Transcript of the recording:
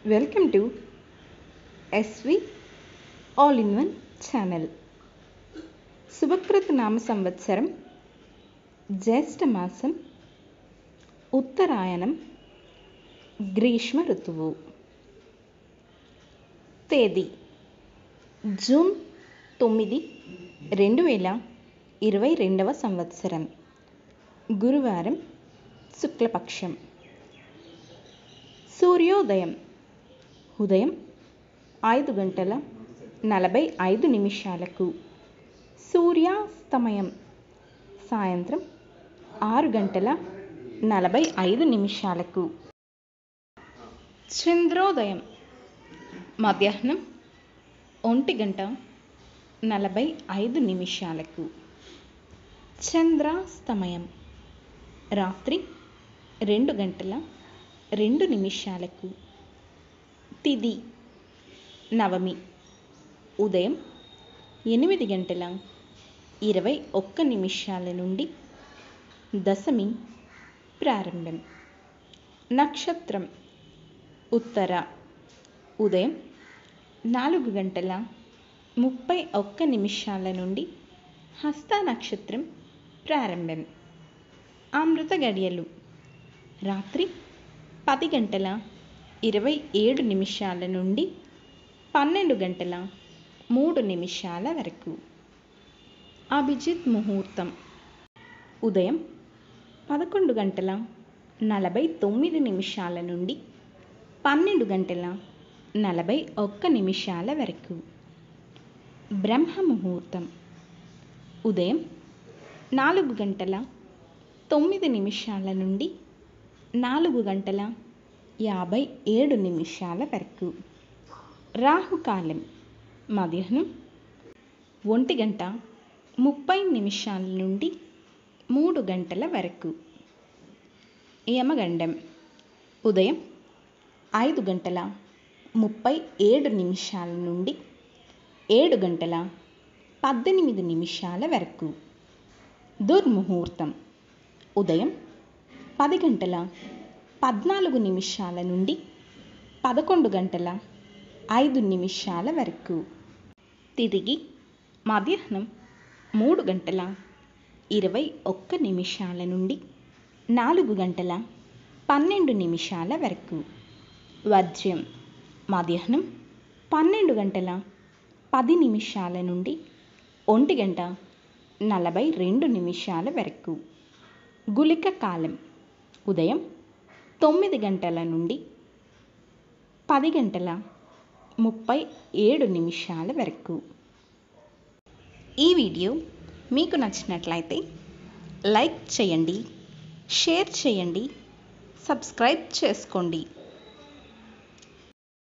welcome to SV all in one channel శుభకృత నామ సంవత్సరం జ్యేష్ఠ మాసం ఉత్తరాయణం గ్రీష్మ ఋతువు తేదీ జూన్ తొమ్మిది రెండు వేల ఇరవై రెండవ సంవత్సరం గురువారం శుక్లపక్షం సూర్యోదయం ఉదయం ఐదు గంటల నలభై ఐదు నిమిషాలకు సూర్యాస్తమయం సాయంత్రం ఆరు గంటల నలభై ఐదు నిమిషాలకు చంద్రోదయం మధ్యాహ్నం ఒంటి గంట నలభై ఐదు నిమిషాలకు చంద్రాస్తమయం రాత్రి రెండు గంటల రెండు నిమిషాలకు తిది నవమి ఉదయం ఎనిమిది గంటల ఇరవై ఒక్క నిమిషాల నుండి దశమి ప్రారంభం నక్షత్రం ఉత్తర ఉదయం నాలుగు గంటల ముప్పై ఒక్క నిమిషాల నుండి హస్త నక్షత్రం ప్రారంభం అమృత గడియలు రాత్రి పది గంటల ఇరవై ఏడు నిమిషాల నుండి పన్నెండు గంటల మూడు నిమిషాల వరకు అభిజిత్ ముహూర్తం ఉదయం పదకొండు గంటల నలభై తొమ్మిది నిమిషాల నుండి పన్నెండు గంటల నలభై ఒక్క నిమిషాల వరకు బ్రహ్మ ముహూర్తం ఉదయం నాలుగు గంటల తొమ్మిది నిమిషాల నుండి నాలుగు గంటల యాభై ఏడు నిమిషాల వరకు రాహుకాలం మధ్యాహ్నం ఒంటి గంట ముప్పై నిమిషాల నుండి మూడు గంటల వరకు యమగండం ఉదయం ఐదు గంటల ముప్పై ఏడు నిమిషాల నుండి ఏడు గంటల పద్దెనిమిది నిమిషాల వరకు దుర్ముహూర్తం ఉదయం పది గంటల పద్నాలుగు నిమిషాల నుండి పదకొండు గంటల ఐదు నిమిషాల వరకు తిరిగి మధ్యాహ్నం మూడు గంటల ఇరవై ఒక్క నిమిషాల నుండి నాలుగు గంటల పన్నెండు నిమిషాల వరకు వర్జ్యం మధ్యాహ్నం పన్నెండు గంటల పది నిమిషాల నుండి ఒంటి గంట నలభై రెండు నిమిషాల వరకు గుళిక కాలం ఉదయం తొమ్మిది గంటల నుండి పది గంటల ముప్పై ఏడు నిమిషాల వరకు ఈ వీడియో మీకు నచ్చినట్లయితే లైక్ చేయండి షేర్ చేయండి సబ్స్క్రైబ్ చేసుకోండి